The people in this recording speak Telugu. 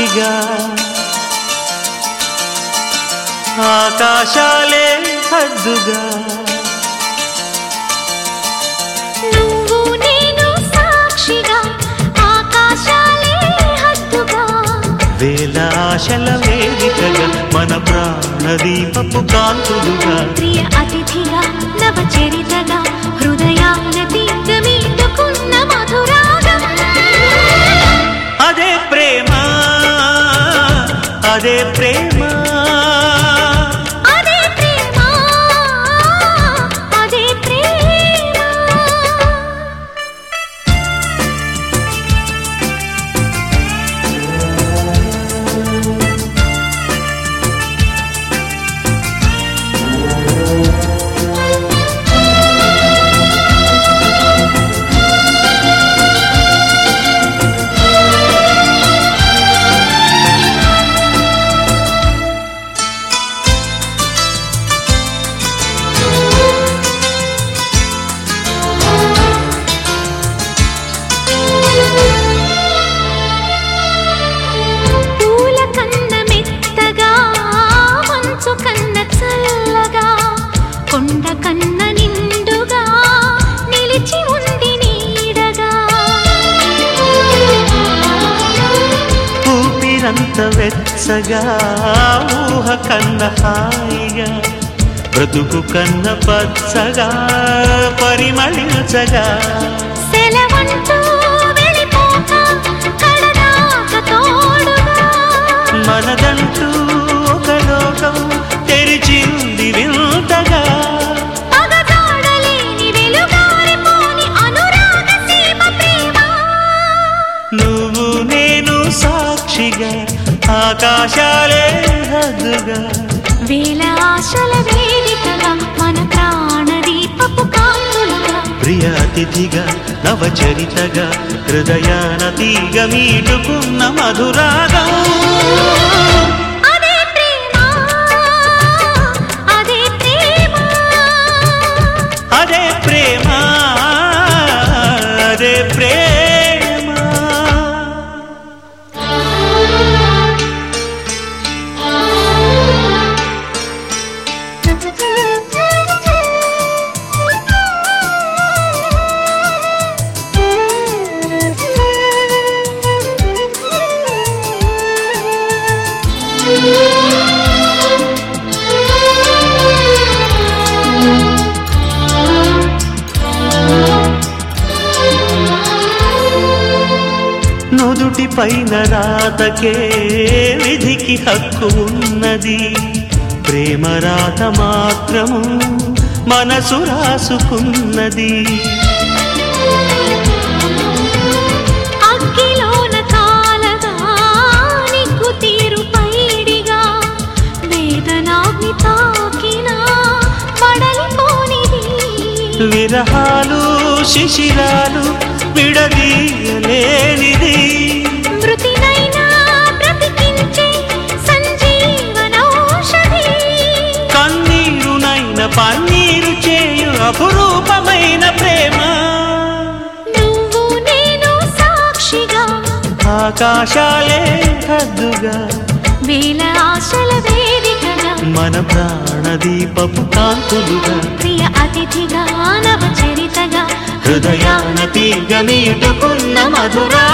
సాక్షిగా ఆకాశాలే హద్దుగా నువ్వు నేను సాక్షిగా ఆకాశాలే హద్దుగా వేల ఆశల వేదికగా మన ప్రాణదీపపు కాంతులుగా ప్రియ అతిథిగా నవ చరితగా హృదయాల తీర్థమీటుకున్న మధురాగం అదే ప్రేమ అదే ప్రేమ అదే ప్రేమ అదే ప్రేమ పూల కన్న మెత్తగా మంచు కన్న చల్లగా కొండ కన్న నిండుగా నిలిచి ఉంది నీడగా ఊపిరంత వెచ్చగా ఊహ కన్న హాయిగా బ్రతుకు కన్న పచ్చగా పరిమళించగా సెలవంటూ వెళ్ళిపోక కడదాక తోడుగా మనదంటూ ఒక లోకం తెరిచింది వింతగా పగజాడలేని వెలుగారిపోని అనురాగ సీమ ప్రేమ నువ్వు నేను సాక్షిగా ఆకాశాలే హద్దుగా వేల ఆశల వేదికగా మన ప్రాణదీపపు కాంతులుగా ప్రియ అతిథిగా నవచరితగా హృదయాన తీగ మీటుకున్న మధురాగం అదే ప్రేమ అదే ప్రేమ అదే ప్రేమ అదే ప్రేమ నుదుటి పైన రాతకే విధికి హక్కు ఉన్నది ప్రేమ రాత మాత్రము మనసు రాసుకున్నది అగ్గిలోన కాలగా నిగ్గు తీరు పైడిగా వేదనాగ్ని తాకినా పడలిపోనిది విరహాలు శిశిరాలు విడదీయలేనిది మృతినైనా బ్రతికించే సంజీవనౌషధి కన్నీరునైన పన్నీరు చేయు అపురూపమైన ప్రేమ నువ్వు నేను సాక్షిగా ఆకాశాలే హద్దుగా వేల ఆశల వేదికగా మన ప్రాణదీపపు కాంతులుగా ప్రియ అతిథిగా నవ చరితగా హృదయాన తీగ మీటుకున్న మధురా